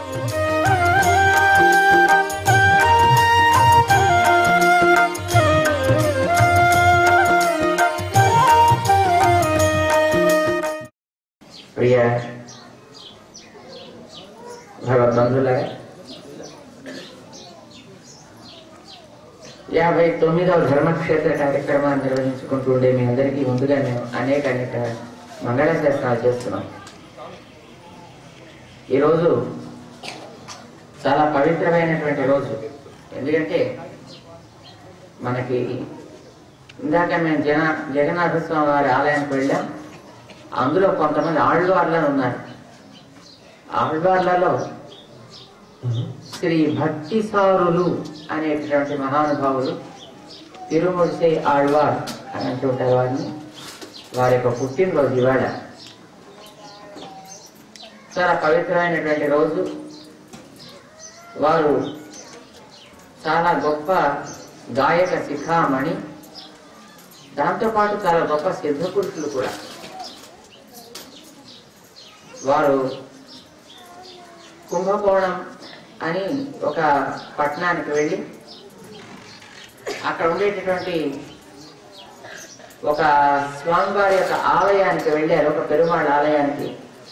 ప్రియ భగవద్బంధులే యాభై తొమ్మిదవ ధర్మక్షేత్ర కార్యక్రమాన్ని నిర్వహించుకుంటూ ఉండే మీ అందరికీ ముందుగా మేము అనేక అనేక మంగళశాసనాలు చేస్తున్నాం ఈరోజు చాలా పవిత్రమైనటువంటి రోజు ఎందుకంటే మనకి ఇందాక మేము జన జగన్నాథ స్వామి వారి ఆలయానికి వెళ్ళాం అందులో కొంతమంది ఆళ్వార్లను ఉన్నారు ఆళ్వార్లలో శ్రీ భక్తిసారులు అనేటటువంటి మహానుభావులు తిరుమూర్తి ఆళ్వార్ అని అంటుంటారు వారిని వారి యొక్క పుట్టినరోజు ఇవాళ చాలా పవిత్రమైనటువంటి రోజు వారు చాలా గొప్ప గాయక శిఖామణి దాంతోపాటు చాలా గొప్ప సిద్ధ పురుషులు కూడా వారు కుంభకోణం అని ఒక పట్టణానికి వెళ్ళి అక్కడ ఉండేటటువంటి ఒక స్వామివారి యొక్క ఆలయానికి వెళ్ళారు ఒక పెరుమాళ్ళ ఆలయానికి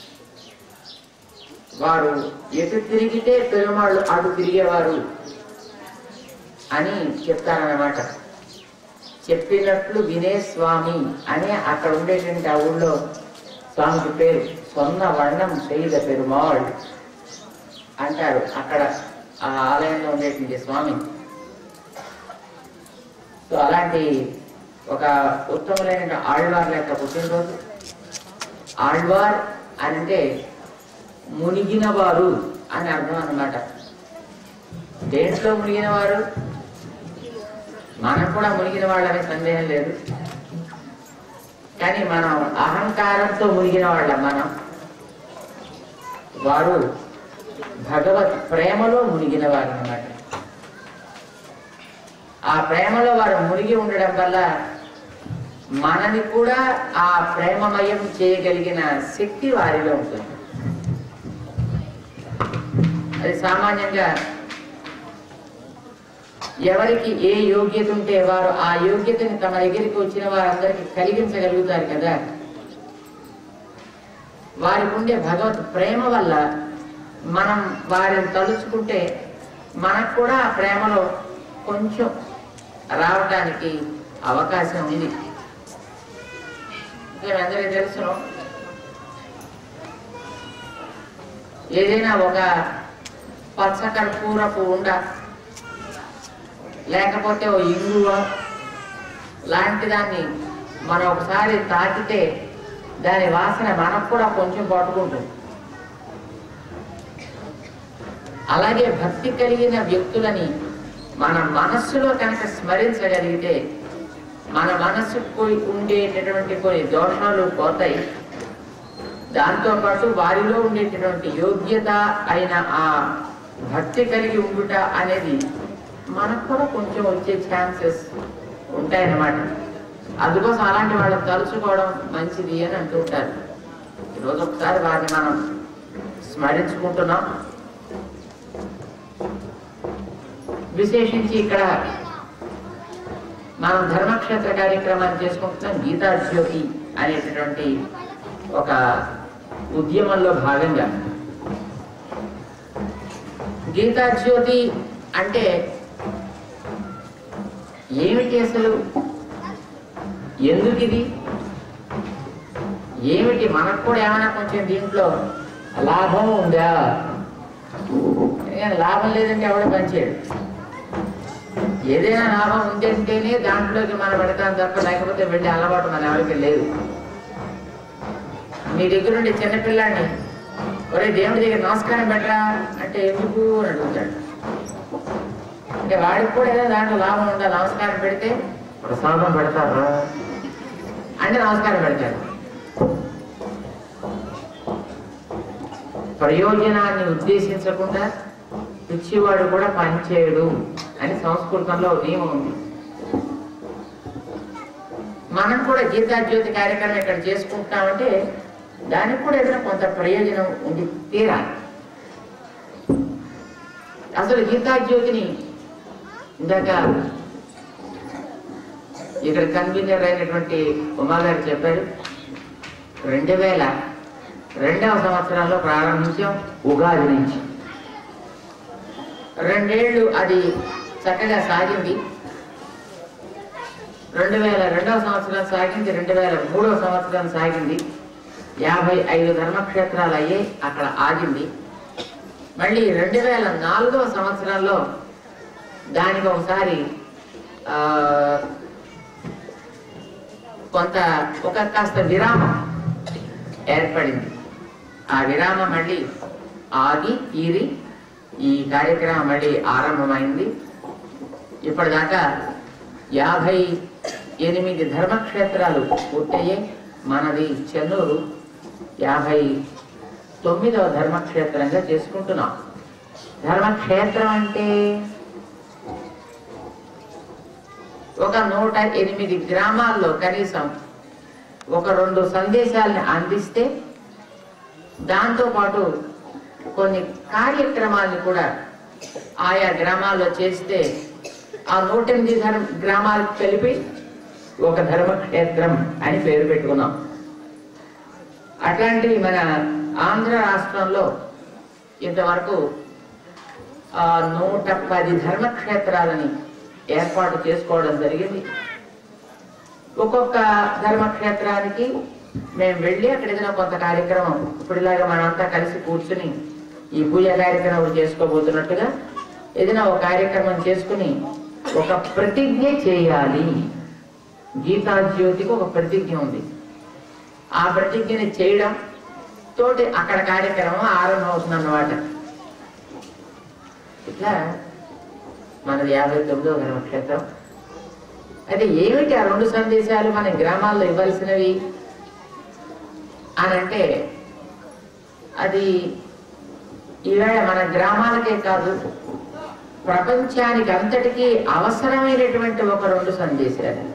వారు ఎటు తిరిగితే పెరుమాళ్ళు అటు తిరిగేవారు అని చెప్తారన్నమాట చెప్పినట్లు వినే స్వామి అని అక్కడ ఉండేటువంటి ఆ ఊళ్ళో స్వామికి పేరు సొన్న వర్ణం శైల పెరుమాళ్ అంటారు అక్కడ ఆ ఆలయంలో ఉండేటువంటి స్వామి సో అలాంటి ఒక ఉత్తమమైన ఆళ్వార్ యొక్క పుట్టినరోజు ఆళ్వార్ అంటే మునిగిన వారు అని అర్థం అన్నమాట దేంట్లో మునిగిన వారు మనం కూడా మునిగిన వాళ్ళనే సందేహం లేదు కానీ మనం అహంకారంతో మునిగిన వాళ్ళం మనం వారు భగవత్ ప్రేమలో మునిగిన వారు అన్నమాట ఆ ప్రేమలో వారు మునిగి ఉండడం వల్ల మనని కూడా ఆ ప్రేమమయం చేయగలిగిన శక్తి వారిలో ఉంటుంది అది సామాన్యంగా ఎవరికి ఏ యోగ్యత ఉంటే వారు ఆ యోగ్యతని తమ దగ్గరికి వచ్చిన వారందరికీ కలిగించగలుగుతారు కదా వారికి ఉండే భగవత్ ప్రేమ వల్ల మనం వారిని తలుచుకుంటే మనకు కూడా ఆ ప్రేమలో కొంచెం రావటానికి అవకాశం ఉంది ఇంకా మీ అందరికీ తెలుసును ఏదైనా ఒక పచ్చకర్పూరపు ఉండ లేకపోతే ఓ ఇంగువ లాంటి దాన్ని మనం ఒకసారి తాకితే దాని వాసన మనకు కూడా కొంచెం పట్టుకుంటుంది అలాగే భక్తి కలిగిన వ్యక్తులని మన మనస్సులో కనుక స్మరించగలిగితే మన మనస్సుకు ఉండేటటువంటి కొన్ని దోషాలు పోతాయి దాంతోపాటు వారిలో ఉండేటటువంటి యోగ్యత అయిన ఆ భక్తి కలిగి ఉండుట అనేది మనకు కూడా కొంచెం వచ్చే ఛాన్సెస్ ఉంటాయన్నమాట అందుకోసం అలాంటి వాళ్ళని తలుచుకోవడం మంచిది అని అంటుంటారు ఈరోజు ఒకసారి వారిని మనం స్మరించుకుంటున్నాం విశేషించి ఇక్కడ మనం ధర్మక్షేత్ర కార్యక్రమాన్ని చేసుకుంటున్నాం గీతా జ్యోతి అనేటటువంటి ఒక ఉద్యమంలో భాగంగా గీతా జ్యోతి అంటే ఏమిటి అసలు ఎందుకు ఇది ఏమిటి మనకు కూడా ఏమైనా కొంచెం దీంట్లో లాభం ఉందా ఎందుకంటే లాభం లేదంటే ఎవడ పనిచేయడు ఏదైనా లాభం ఉందంటేనే దాంట్లోకి మనం పెడతాం తప్ప లేకపోతే వెళ్ళే అలవాటు మన ఎవరికి లేదు మీ దగ్గర ఉండే చిన్నపిల్లాడిని ఒరే దేవుడి దగ్గర నమస్కారం పెట్టరా అంటే ఎందుకు అని అడుగుతాడు అంటే వాడికి కూడా ఏదో దాంట్లో లాభం ఉండాలి నమస్కారం పెడితే ప్రసాదం పెడతారా అంటే నమస్కారం పెడతాడు ప్రయోజనాన్ని ఉద్దేశించకుండా పిచ్చివాడు కూడా పనిచేయడు అని సంస్కృతంలో ఒక నియమం ఉంది మనం కూడా గీతా జ్యోతి కార్యక్రమం ఇక్కడ చేసుకుంటున్నామంటే దానికి కూడా ఏదైనా కొంత ప్రయోజనం ఉంది తీరాలి అసలు గీతా జ్యోతిని ఇందాక ఇక్కడ కన్వీనర్ అయినటువంటి ఉమా గారు చెప్పారు రెండు వేల రెండవ సంవత్సరంలో ప్రారంభించాం ఉగాది నుంచి రెండేళ్లు అది చక్కగా సాగింది రెండు వేల రెండవ సంవత్సరం సాగింది రెండు వేల మూడవ సంవత్సరం సాగింది యాభై ఐదు ధర్మక్షేత్రాలు అయ్యి అక్కడ ఆగింది మళ్ళీ రెండు వేల నాలుగవ సంవత్సరంలో దానికి ఒకసారి ఆ, కొంత ఒక కాస్త విరామం ఏర్పడింది ఆ విరామం మళ్ళీ ఆగి తీరి ఈ కార్యక్రమం మళ్ళీ ఆరంభమైంది ఇప్పటిదాకా యాభై ఎనిమిది ధర్మక్షేత్రాలు పూర్తయ్యాయి మనది చెన్నూరు యాభై తొమ్మిదవ ధర్మక్షేత్రంగా చేసుకుంటున్నాం ధర్మక్షేత్రం అంటే ఒక నూట ఎనిమిది గ్రామాల్లో కనీసం ఒక రెండు సందేశాలను అందిస్తే దాంతో పాటు కొన్ని కార్యక్రమాలను కూడా ఆయా గ్రామాల్లో చేస్తే ఆ నూట ఎనిమిది ధర్మ గ్రామాలకు కలిపి ఒక ధర్మక్షేత్రం అని పేరు పెట్టుకున్నాం అట్లాంటివి మన ఆంధ్ర రాష్ట్రంలో ఇంతవరకు ఆ నూట పది ధర్మక్షేత్రాలని ఏర్పాటు చేసుకోవడం జరిగింది ఒక్కొక్క ధర్మక్షేత్రానికి మేము వెళ్ళి అక్కడ ఏదైనా కొంత కార్యక్రమం ఇప్పుడులాగా మనంతా కలిసి కూర్చుని ఈ పూజ కార్యక్రమం చేసుకోబోతున్నట్టుగా ఏదైనా ఒక కార్యక్రమం చేసుకుని ఒక ప్రతిజ్ఞ చేయాలి గీతా జ్యోతికి ఒక ప్రతిజ్ఞ ఉంది ఆ ప్రతిజ్ఞని చేయడం తోటి అక్కడ కార్యక్రమం ఆరంభం అవుతుంది అన్నమాట ఇట్లా మనది యాభై తొమ్మిదో ధర్మక్షేత్రం అయితే ఏమిటి ఆ రెండు సందేశాలు మన గ్రామాల్లో ఇవ్వాల్సినవి అని అంటే అది ఈవేళ మన గ్రామాలకే కాదు ప్రపంచానికి అంతటికీ అవసరమైనటువంటి ఒక రెండు సందేశాలు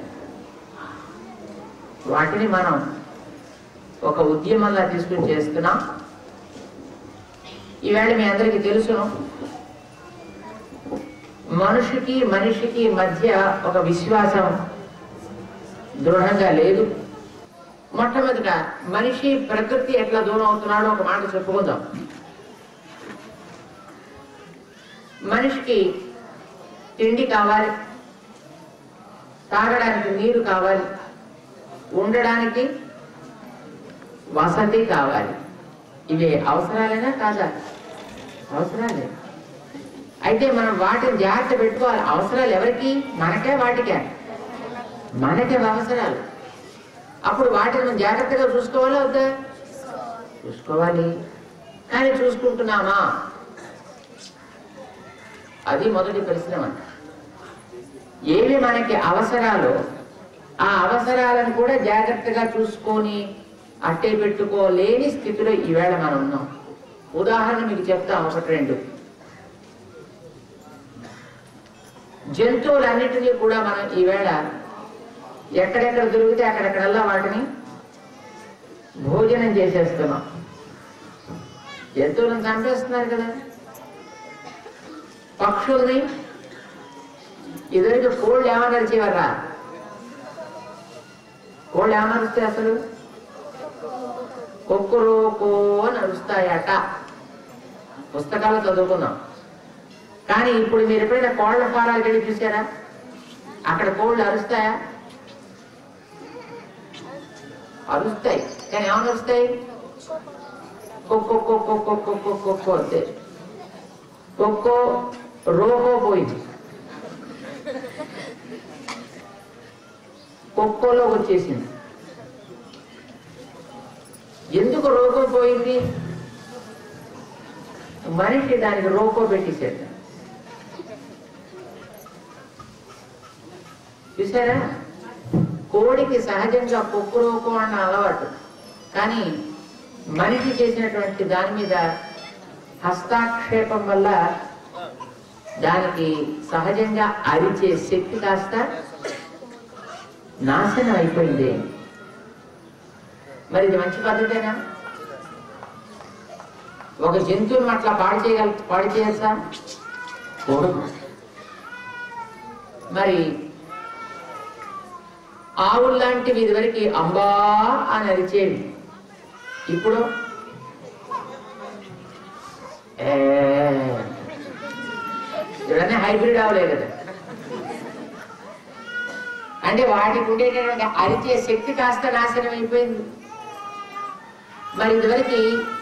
వాటిని మనం ఒక ఉద్యమంలా తీసుకుని చేస్తున్నాం ఈవేళ మీ అందరికీ తెలుసును మనిషికి మనిషికి మధ్య ఒక విశ్వాసం దృఢంగా లేదు మొట్టమొదట మనిషి ప్రకృతి ఎట్లా దూరం అవుతున్నాడో ఒక మాట చెప్పుకుందాం మనిషికి తిండి కావాలి తాగడానికి నీరు కావాలి ఉండడానికి వసతి కావాలి ఇవి అవసరాలేనా కాదా అవసరాలే అయితే మనం వాటిని జాగ్రత్త పెట్టుకోవాలి అవసరాలు ఎవరికి మనకే వాటికే మనకే అవసరాలు అప్పుడు వాటిని మనం జాగ్రత్తగా చూసుకోవాలా వద్దా చూసుకోవాలి కానీ చూసుకుంటున్నామా అది మొదటి పరిశ్రమ ఏవి మనకి అవసరాలు ఆ అవసరాలను కూడా జాగ్రత్తగా చూసుకొని అట్టే పెట్టుకోలేని స్థితిలో ఈవేళ మనం ఉన్నాం ఉదాహరణ మీకు చెప్తాం ఒకటి రెండు జంతువులన్నిటినీ కూడా మనం ఈవేళ ఎక్కడెక్కడ దొరికితే అక్కడెక్కడల్లా వాటిని భోజనం చేసేస్తున్నాం జంతువులను చంపేస్తున్నారు కదా పక్షుల్ని ఇదివరకు కోళ్ళు ఏమని అరిచేవారా కోళ్ళు ఏమని అరుస్తాయి అసలు కొక్కురోకో అని అరుస్తాయట పుస్తకాలు చదువుకున్నాం కానీ ఇప్పుడు మీరు ఎప్పుడైనా కోళ్ల ఫారాలకు వెళ్ళి చూసారా అక్కడ కోళ్ళు అరుస్తాయా అరుస్తాయి కానీ ఏమని అరుస్తాయి కొక్కో కొక్కో కొక్కో కొక్కో కొక్కో అంతే కొక్కో రోకో పోయింది కొక్కోలో వచ్చేసింది ఎందుకు రోకో పోయింది మనిషి దానికి రోకో పెట్టేశాడు చూసారా కోడికి సహజంగా పొక్కు రోకో అన్న అలవాటు కానీ మనిషి చేసినటువంటి దాని మీద హస్తాక్షేపం వల్ల దానికి సహజంగా అరిచే శక్తి కాస్త నాశనం అయిపోయింది మరి ఇది మంచి పద్ధతేనా ఒక జంతువుని అట్లా పాడు చేయగల పాడు చేయొచ్చా కొడుకు మరి ఆవులు లాంటివి ఇదివరకు అంబా అని అరిచేవి ఇప్పుడు ఏ, ఇవన్నీ హైబ్రిడ్ ఆవులే కదా అంటే వాటికి ఉండేటటువంటి అరిచే శక్తి కాస్త నాశనం అయిపోయింది మరి ఇదివరకు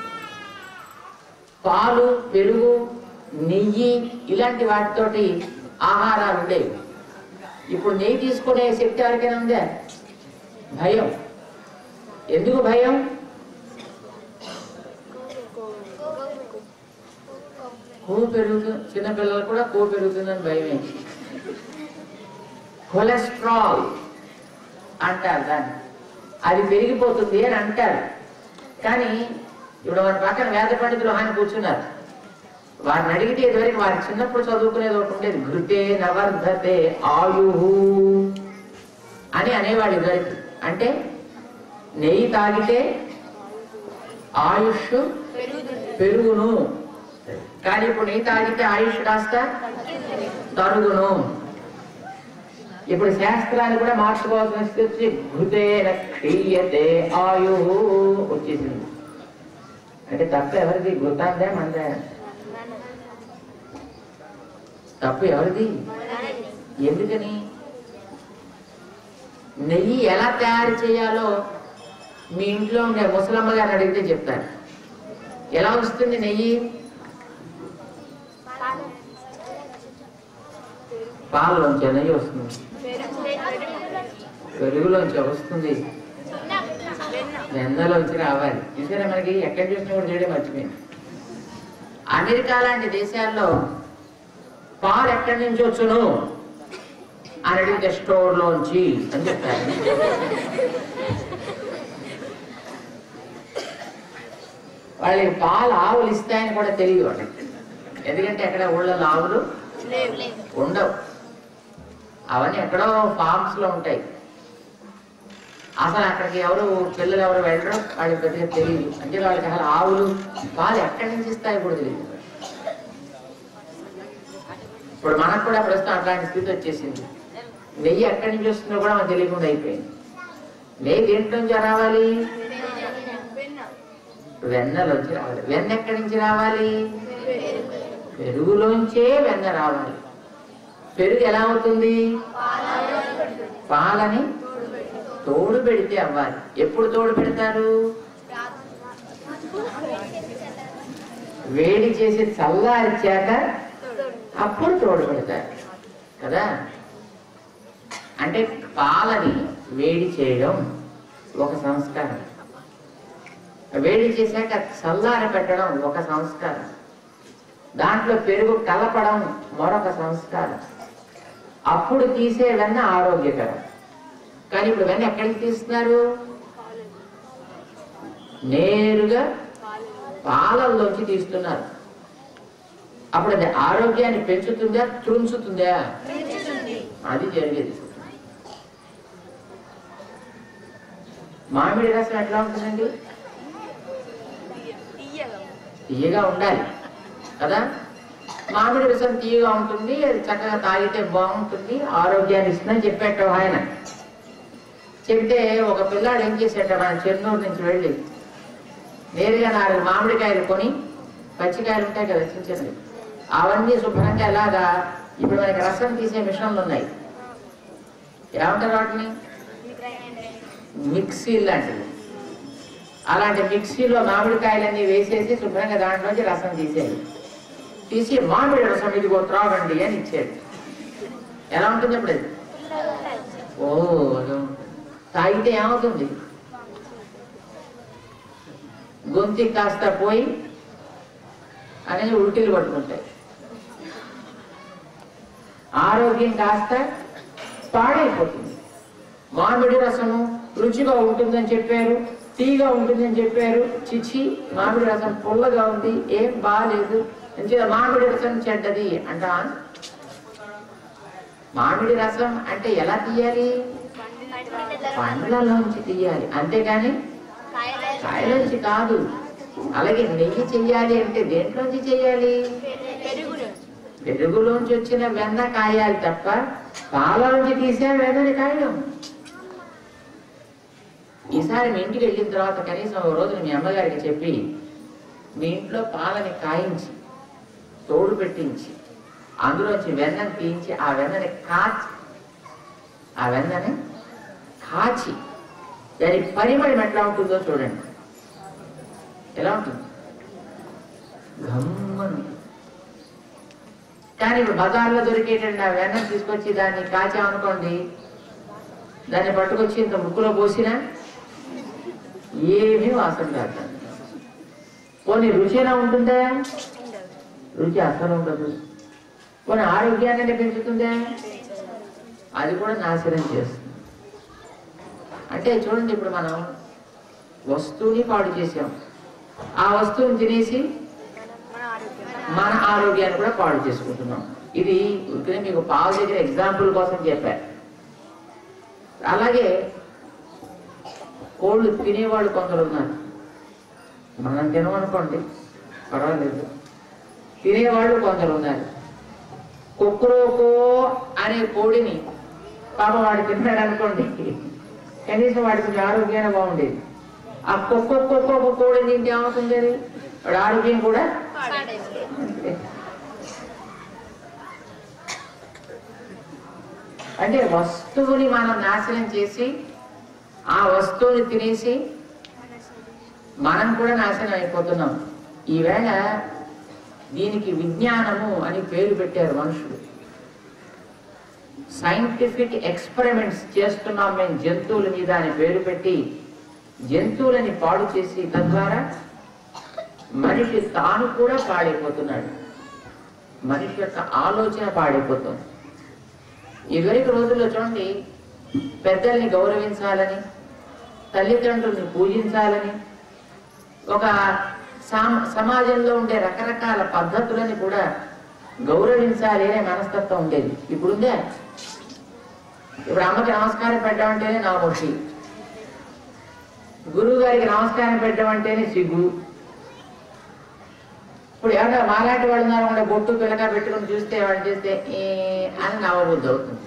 పాలు పెరుగు నెయ్యి ఇలాంటి వాటితోటి ఆహారాలు ఉండేవి ఇప్పుడు నెయ్యి తీసుకునే శక్తి ఎవరికైనా ఉందా భయం ఎందుకు భయం కొవ్వు పెరుగుతుంది చిన్నపిల్లలు కూడా కొవ్వు పెరుగుతుందని భయమే కొలెస్ట్రాల్ అంటారు దాన్ని అది పెరిగిపోతుంది అని అంటారు కానీ ఇప్పుడు మన పక్కన వేద పండితులు ఆయన కూర్చున్నారు వారిని అడిగితే ఇదివరకు వారి చిన్నప్పుడు చదువుకునేది ఒకటి ఉండేది ఘృతే నవర్ధతే ఆయు అని అనేవాడు ఇదివరకు అంటే నెయ్యి తాగితే ఆయుష్ పెరుగును కానీ ఇప్పుడు నెయ్యి తాగితే ఆయుష్ కాస్త తరుగును ఇప్పుడు శాస్త్రాన్ని కూడా మార్చుకోవాల్సిన స్థితి ఘృతేన క్షీయతే ఆయు వచ్చేసింది అంటే తప్పు ఎవరిది ఘృతాందే మందే తప్పు ఎవరిది ఎందుకని నెయ్యి ఎలా తయారు చేయాలో మీ ఇంట్లో ఉండే ముసలమ్మ గారిని అడిగితే చెప్తారు ఎలా వస్తుంది నెయ్యి పాలలోంచి నెయ్యి వస్తుంది పెరుగులోంచి వస్తుంది వెన్నలోంచి రావాలి చూసారా మనకి ఎక్కడ చూసినా కూడా చేయడం మర్చిపోయింది అమెరికా లాంటి దేశాల్లో పాలు ఎక్కడి నుంచి వచ్చును అని అడిగితే స్టోర్ లోంచి అని చెప్తారు వాళ్ళకి పాలు ఆవులు ఇస్తాయని కూడా తెలియదు వాళ్ళకి ఎందుకంటే ఎక్కడ ఊళ్ళలో ఆవులు ఉండవు అవన్నీ ఎక్కడో ఫార్మ్స్ లో ఉంటాయి అసలు అక్కడికి ఎవరు పిల్లలు ఎవరు వెళ్ళరు వాళ్ళకి పెద్దగా తెలియదు అంటే వాళ్ళకి అసలు ఆవులు పాలు ఎక్కడి నుంచి ఇస్తాయో కూడా తెలియదు ఇప్పుడు మనకు కూడా ప్రస్తుతం అట్లాంటి స్థితి వచ్చేసింది నెయ్యి ఎక్కడి నుంచి వస్తుందో కూడా మనకు తెలియకుండా అయిపోయింది నెయ్యి దేంట్లో నుంచి రావాలి వెన్నలోంచి రావాలి వెన్న ఎక్కడి నుంచి రావాలి పెరుగులోంచే వెన్న రావాలి పెరుగు ఎలా అవుతుంది పాలని తోడు పెడితే అవ్వాలి ఎప్పుడు తోడు పెడతారు వేడి చేసి చల్లార్చాక అప్పుడు తోడు పెడతారు కదా అంటే పాలని వేడి చేయడం ఒక సంస్కారం వేడి చేశాక చల్లార పెట్టడం ఒక సంస్కారం దాంట్లో పెరుగు కలపడం మరొక సంస్కారం అప్పుడు తీసే వెన్న ఆరోగ్యకరం కానీ ఇప్పుడు వెన్న ఎక్కడికి తీస్తున్నారు నేరుగా పాలల్లోంచి తీస్తున్నారు అప్పుడు అది ఆరోగ్యాన్ని పెంచుతుందా త్రుంచుతుందా అది జరిగేది మామిడి రసం ఎట్లా ఉంటుందండి తీయగా ఉండాలి కదా మామిడి రసం తీయగా ఉంటుంది అది చక్కగా తాగితే బాగుంటుంది ఆరోగ్యాన్ని ఇస్తుందని చెప్పేట ఆయన చెప్తే ఒక పిల్లాడు ఏం చేసేట మన చెన్నూరు నుంచి వెళ్ళి నేరుగా నాలుగు మామిడికాయలు కొని పచ్చికాయలు ఉంటాయి కదా చిన్న చిన్నవి అవన్నీ శుభ్రంగా ఎలాగా ఇప్పుడు మనకి రసం తీసే మిషన్లు ఉన్నాయి ఏమంటారు వాటిని మిక్సీ లాంటివి అలాంటి మిక్సీలో మామిడికాయలన్నీ వేసేసి శుభ్రంగా దాంట్లోంచి రసం తీసేది తీసి మామిడి రసం ఇదిగో త్రాగండి అని ఇచ్చేది ఎలా ఉంటుంది ఇప్పుడు అది ఓ అదో. తాగితే ఏమవుతుంది గొంతు కాస్త పోయి అనేది ఉల్టీలు పట్టుకుంటాయి ఆరోగ్యం కాస్త పాడైపోతుంది మామిడి రసము రుచిగా ఉంటుందని చెప్పారు తీగా ఉంటుందని చెప్పారు చిచి మామిడి రసం పుల్లగా ఉంది ఏం బాగాలేదు మంచిగా మామిడి రసం చెడ్డది అంటా మామిడి రసం అంటే ఎలా తీయాలి పండ్లలోంచి తీయాలి అంతేగాని కాయలోంచి కాదు అలాగే నెయ్యి చెయ్యాలి అంటే దేంట్లోంచి చెయ్యాలి పెరుగులోంచి వచ్చిన వెన్న కాయాలి తప్ప పాలలోంచి తీసే వెన్నని కాయడం ఈసారి మీ ఇంటికి వెళ్ళిన తర్వాత కనీసం ఒక రోజు మీ అమ్మగారికి చెప్పి మీ ఇంట్లో పాలని కాయించి తోడు పెట్టించి అందులోంచి వెన్నని తీయించి ఆ వెన్నని కాచి ఆ వెన్నని కాచి దాని పరిమళం ఎట్లా ఉంటుందో చూడండి ఎలా ఉంటుంది గమ్మను కానీ ఇప్పుడు బజార్లో దొరికేటండి ఆ వెన్న తీసుకొచ్చి దాన్ని కాచామనుకోండి దాన్ని పట్టుకొచ్చి ఇంత ముక్కులో పోసినా ఏమీ వాసన రాదు దానికి. పోనీ రుచి ఎలా ఉంటుందా రుచి అసలు ఉండదు పోనీ ఆరోగ్యాన్ని పెంచుతుందా అది కూడా నాశనం చేస్తుంది అంటే చూడండి ఇప్పుడు మనం వస్తువుని పాడు చేసాం ఆ వస్తువుని తినేసి మన ఆరోగ్యాన్ని కూడా పాడు చేసుకుంటున్నాం ఇది ఇక్కడ మీకు పావు దగ్గర ఎగ్జాంపుల్ కోసం చెప్పారు అలాగే కోళ్ళు తినేవాళ్ళు కొందరు ఉన్నారు మనం తినమనుకోండి పర్వాలేదు తినేవాళ్ళు కొందరు ఉన్నారు కుక్కురోకో అనే కోడిని పాపం వాడు తిన్నాడు అనుకోండి కనీసం వాడికి కొంచెం ఆరోగ్యాన్ని బాగుండేది ఆ కుక్క కుక్క ఒక కోడిని తింటే ఏమవుతుంది అది? వాడి ఆరోగ్యం కూడా అంతే. అంటే వస్తువుని మనం నాశనం చేసి ఆ వస్తువుని తినేసి మనం కూడా నాశనం అయిపోతున్నాం ఈవేళ దీనికి విజ్ఞానము అని పేరు పెట్టారు మనుషులు సైంటిఫిక్ ఎక్స్పెరిమెంట్స్ చేస్తున్నాం మేము జంతువుల మీద అని పేరు పెట్టి జంతువులని పాడు చేసి తద్వారా మనిషి తాను కూడా పాడైపోతున్నాడు మనిషి యొక్క ఆలోచన పాడైపోతుంది ఇదివరకు రోజుల్లో చూడండి పెద్దల్ని గౌరవించాలని తల్లిదండ్రుల్ని పూజించాలని ఒక సామ- సమాజంలో ఉండే రకరకాల పద్ధతులని కూడా గౌరవించాలి అనే మనస్తత్వం ఉండేది ఇప్పుడుందే ఇప్పుడు అమ్మకి నమస్కారం పెట్టమంటేనే నామోషి గురువు గారికి నమస్కారం పెట్టమంటేనే సిగ్గు ఇప్పుడు ఎవరైనా మాలాంటి వాళ్ళు ఉన్నారు కూడా బొట్టు పిల్లగా పెట్టుకుని చూస్తే వాళ్ళు చేస్తే ఏ అని నవ్వబుద్ధి అవుతుంది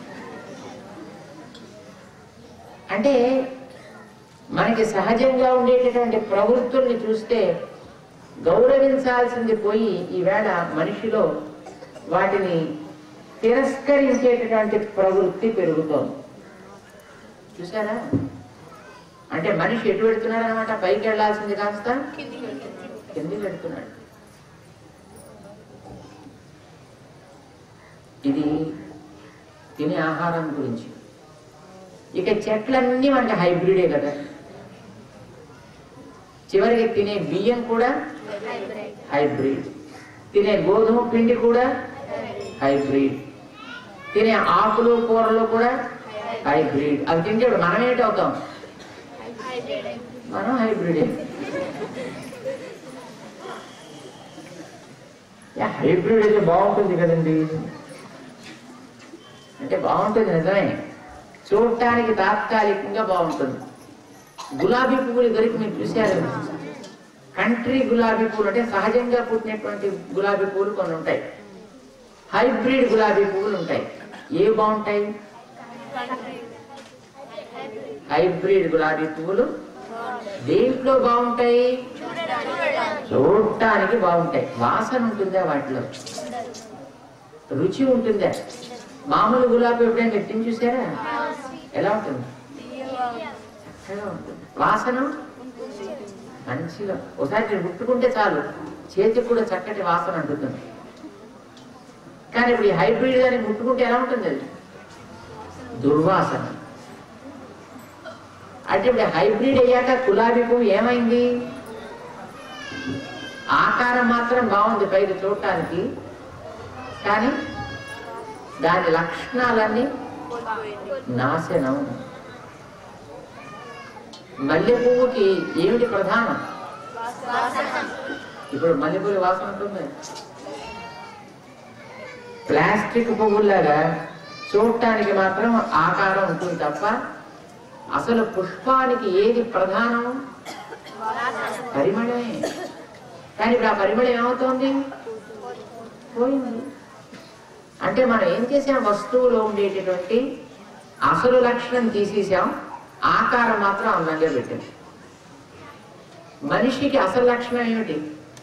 అంటే మనకి సహజంగా ఉండేటటువంటి ప్రవృత్తుల్ని చూస్తే గౌరవించాల్సింది పోయి ఈవేళ మనిషిలో వాటిని తిరస్కరించేటటువంటి ప్రవృత్తి పెరుగుతోంది చూసారా అంటే మనిషి ఎటు పెడుతున్నాడు అనమాట పైకి వెళ్లాల్సింది కాస్త కిందికి పెడుతున్నాడు ఇది తినే ఆహారం గురించి ఇక చెట్లన్నీ మనకి హైబ్రిడే కదా చివరికి తినే బియ్యం కూడా హైబ్రిడ్ తినే గోధుమ పిండి కూడా హైబ్రిడ్ తినే ఆకులు కూరలు కూడా హైబ్రిడ్ అవి తింటే మనం ఏంటవుతాం మనం హైబ్రిడే యా, హైబ్రిడ్ అయితే బాగుంటుంది కదండి అంటే బాగుంటుంది నిజమే చూడటానికి తాత్కాలికంగా బాగుంటుంది గులాబీ పువ్వులు దొరికి మీరు చూశారు కంట్రీ గులాబీ పువ్వులు అంటే సహజంగా పుట్టినటువంటి గులాబీ పువ్వులు కొన్ని ఉంటాయి హైబ్రిడ్ గులాబీ పువ్వులు ఉంటాయి ఏ బాగుంటాయి హైబ్రిడ్ గులాబీ పువ్వులు దేంట్లో బాగుంటాయి చూడటానికి బాగుంటాయి వాసన ఉంటుందా వాటిలో రుచి ఉంటుందా మామూలు గులాబీ ఎప్పుడైనా మీరు తిని చూసారా ఎలా ఉంటుంది చక్కగా ఉంటుంది వాసన మంచిగా ఒకసారి నేను ముట్టుకుంటే చాలు చేతికి కూడా చక్కటి వాసన అంటుతుంది కానీ ఇప్పుడు ఈ హైబ్రిడ్ గాని ముట్టుకుంటే ఎలా ఉంటుంది అది దుర్వాసన అంటే ఇప్పుడు హైబ్రిడ్ అయ్యాక గులాబీ పువ్వు ఏమైంది ఆకారం మాత్రం బాగుంది పైకి చూడటానికి కానీ దాని లక్షణాలన్నీ నాశనం మల్లె పువ్వుకి ఏమిటి ప్రధానం ఇప్పుడు మల్లె పువ్వు వాసన ఉంటుంది ప్లాస్టిక్ పువ్వులాగా చూడటానికి మాత్రం ఆకారం ఉంటుంది తప్ప అసలు పుష్పానికి ఏది ప్రధానం పరిమళమే కానీ ఇప్పుడు ఆ పరిమళం ఏమవుతోంది పోయింది అంటే మనం ఏం చేసాం వస్తువులో ఉండేటటువంటి అసలు లక్షణం తీసేసాం ఆకారం మాత్రం అందంగా పెట్టాం మనిషికి అసలు లక్షణం ఏమిటి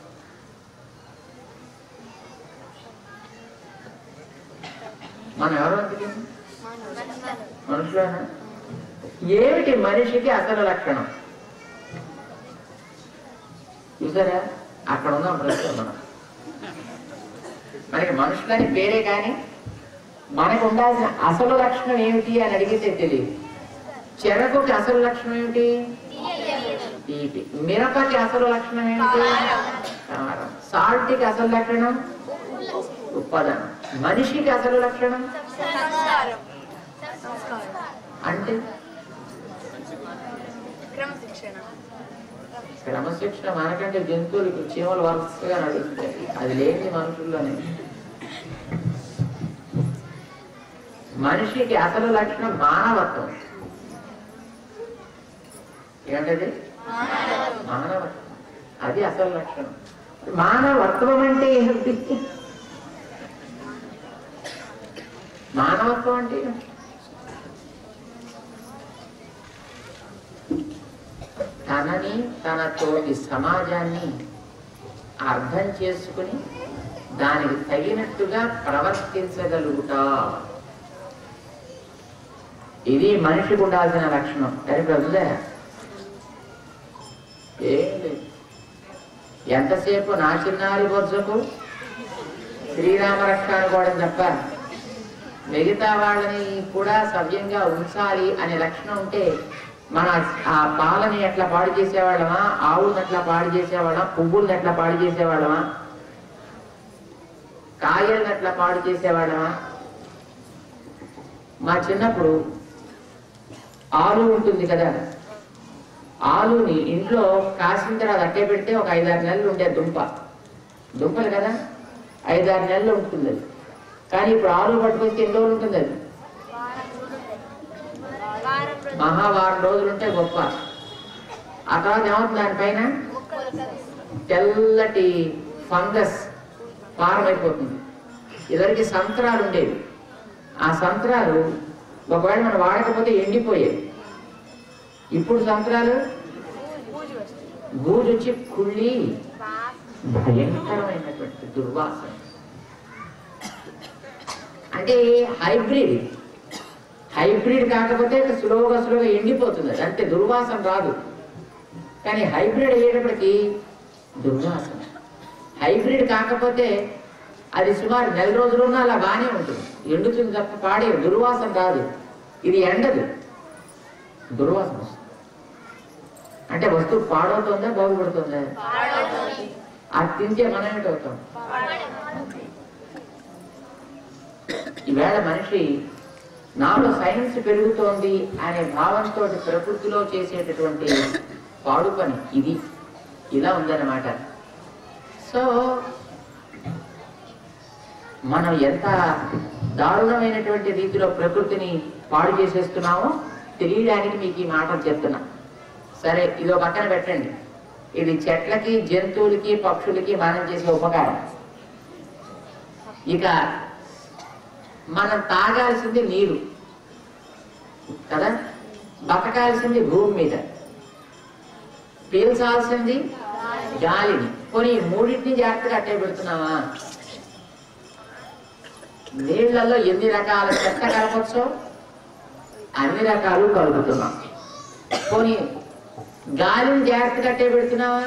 మనం ఎవరు అందుకే మనుషులేనా ఏమిటి మనిషికి అసలు లక్షణం చూసారా అక్కడ ఉన్నాం ప్రస్తుతం మనం మనకి మనుషులని పేరే కానీ మనకు ఉండాల్సిన అసలు లక్షణం ఏమిటి అని అడిగితే తెలియదు చెరకుకి అసలు లక్షణం ఏమిటి తీపి మిరపకి అసలు లక్షణం ఏమిటి కారం సాల్ట్కి అసలు లక్షణం ఉత్పాదనం మనిషికి అసలు లక్షణం సంస్కారం సంస్కారం అంటే క్రమశిక్షణ క్రమశిక్షణ మనకంటే జంతువులకు చీమలు వరుసగా నడుస్తాయి అది లేని మనుషుల్లోనే మనిషికి అసలు లక్షణం మానవత్వం ఏంటది మానవత్వం అది అసలు లక్షణం మానవత్వం అంటే ఏమిటి మానవత్వం అంటే ఏమిటి? తనని తన తోటి సమాజాన్ని అర్థం చేసుకుని దానికి తగినట్టుగా ప్రవర్తించగలుగుట ఇది మనిషికి ఉండాల్సిన లక్షణం కరెక్ట్ వదిలే ఏం లేదు ఎంతసేపు నా చిన్నారి బొజ్జకు శ్రీరామ రక్ష అనుకోవడం తప్ప మిగతా వాళ్ళని కూడా సవ్యంగా ఉంచాలి అనే లక్షణం ఉంటే మన ఆ పాలని ఎట్లా పాడు చేసేవాళ్ళమా ఆవులను ఎట్లా పాడు చేసేవాళ్ళం పువ్వులను ఎట్లా పాడు చేసేవాళ్ళమా కాయలను ఎట్లా పాడు చేసేవాళ్ళమా మా చిన్నప్పుడు ఆలు ఉంటుంది కదా ఆలుని ఇంట్లో కాసిన తర్వాత అట్టే పెడితే ఒక ఐదారు నెలలు ఉండే దుంప దుంపలు కదా ఐదారు నెలలు ఉంటుంది అది కానీ ఇప్పుడు ఆలు పట్టుకొస్తే ఎన్ని రోజులు ఉంటుంది అది వారం రోజులు మహా వారం రోజులు ఉంటే గొప్ప ఆ తర్వాత ఏమవుతుంది దానిపైన తెల్లటి ఫంగస్ ఫారం అయిపోతుంది ఇద్దరికి సంత్రాలు ఉండేవి ఆ సంత్రాలు ఒకవేళ మనం వాడకపోతే ఎండిపోయేవి ఇప్పుడు సంత్రాలు పూజ వస్తుంది బూజు వచ్చి కుళ్ళి బాగా భయంకరమైనటువంటి దుర్వాసన అంటే హైబ్రిడ్ హైబ్రిడ్ కాకపోతే స్లోగా స్లోగా ఎండిపోతుంది అది అంటే దుర్వాసన రాదు కానీ హైబ్రిడ్ అయ్యేటప్పటికి దుర్వాసన హైబ్రిడ్ కాకపోతే అది సుమారు నెల రోజులున్నా అలా బాగానే ఉంటుంది ఎండుతుంది తప్ప పాడే దుర్వాసన రాదు ఇది ఎండదు దుర్వాసన వస్తుంది అంటే వస్తువు పాడవుతుందా బాగుపడుతుందా పాడవుతుంది అది తింటే మనం ఏమిటవుతాం ఈవేళ మనిషి నాలో సైన్స్ పెరుగుతోంది అనే భావంతో ప్రకృతిలో చేసేటటువంటి పాడు పని ఇది ఇలా ఉందన్నమాట సో మనం ఎంత దారుణమైనటువంటి రీతిలో ప్రకృతిని పాడు చేసేస్తున్నామో తెలియడానికి మీకు ఈ మాటలు చెప్తున్నా సరే ఇదో పక్కన పెట్టండి ఇది చెట్లకి జంతువులకి పక్షులకి మనం చేసే ఉపకారం ఇక మనం తాగాల్సింది నీరు కదా బతకాల్సింది భూమి మీద పీల్చాల్సింది గాలిని పోనీ ఈ మూడింటిని జాగ్రత్తగా అట్టే పెడుతున్నావా నీళ్లలో ఎన్ని రకాల చెత్త కలపచ్చో అన్ని రకాలు కలుపుతున్నాం పోనీ గాలిని జాగ్రత్తగా అట్టే పెడుతున్నావా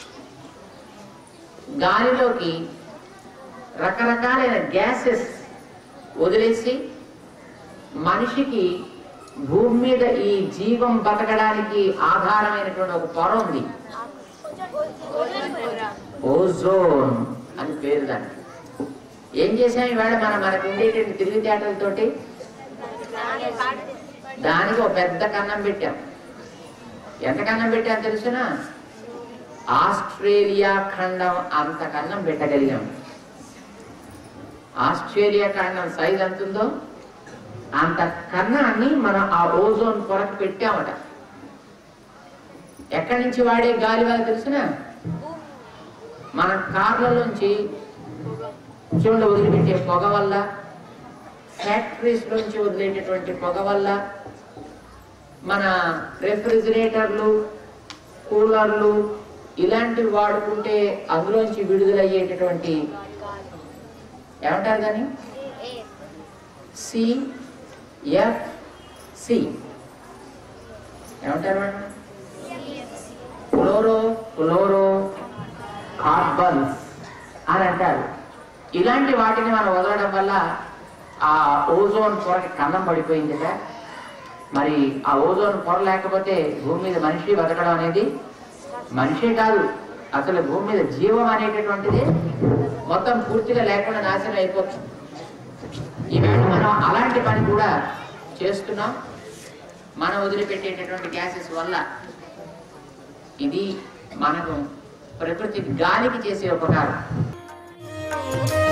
గాలిలోకి రకరకాలైన గ్యాసెస్ వదిలేసి మనిషికి భూమి మీద ఈ జీవం బతకడానికి ఆధారమైనటువంటి ఒక పొర ఉంది ఓజోన్ అని పేరు దానికి ఏం చేసాం ఈవేళ మనం మనకు ఉండేటువంటి తెలివితేటలతోటి దానికి ఒక పెద్ద కన్నం పెట్టాం ఎంత కన్నం పెట్టాం తెలుసునా ఆస్ట్రేలియా ఖండం అంత కన్నం పెట్టగలిగాం ఆస్ట్రేలియా ఖండం సైజ్ ఎంత ఉందో అంత కన్నాన్ని మనం ఆ ఓజోన్ పొరకు పెట్టామట ఎక్కడి నుంచి వాడే గాలి వల్ల తెలుసునా మన కార్లలోంచి చూడ వదిలిపెట్టే పొగ వల్ల ఫ్యాక్టరీస్ నుంచి వదిలేటటువంటి పొగ వల్ల మన రెఫ్రిజిరేటర్లు కూలర్లు ఇలాంటివి వాడుకుంటే అందులోంచి విడుదలయ్యేటటువంటి ఏమంటారు కానీ ఎయిర్ సి ఎఫ్ సి ఏమంటారు మేడం ఫ్లోరో ఫ్లోరో కార్బన్స్ అని అంటారు ఇలాంటి వాటిని మనం వదలడం వల్ల ఆ ఓజోన్ పొరకి కన్నం పడిపోయిందిట మరి ఆ ఓజోన్ పొర లేకపోతే భూమి మీద మనిషి బతకడం అనేది మనిషే కాదు అసలు భూమి మీద జీవం అనేటటువంటిది మొత్తం పూర్తిగా లేకుండా నాశనం అయిపోతుంది ఈవేళ మనం అలాంటి పని కూడా చేస్తున్నాం మనం వదిలిపెట్టేటటువంటి గ్యాసెస్ వల్ల ఇది మనకు ప్రకృతి గాలికి చేసే ఉపకారం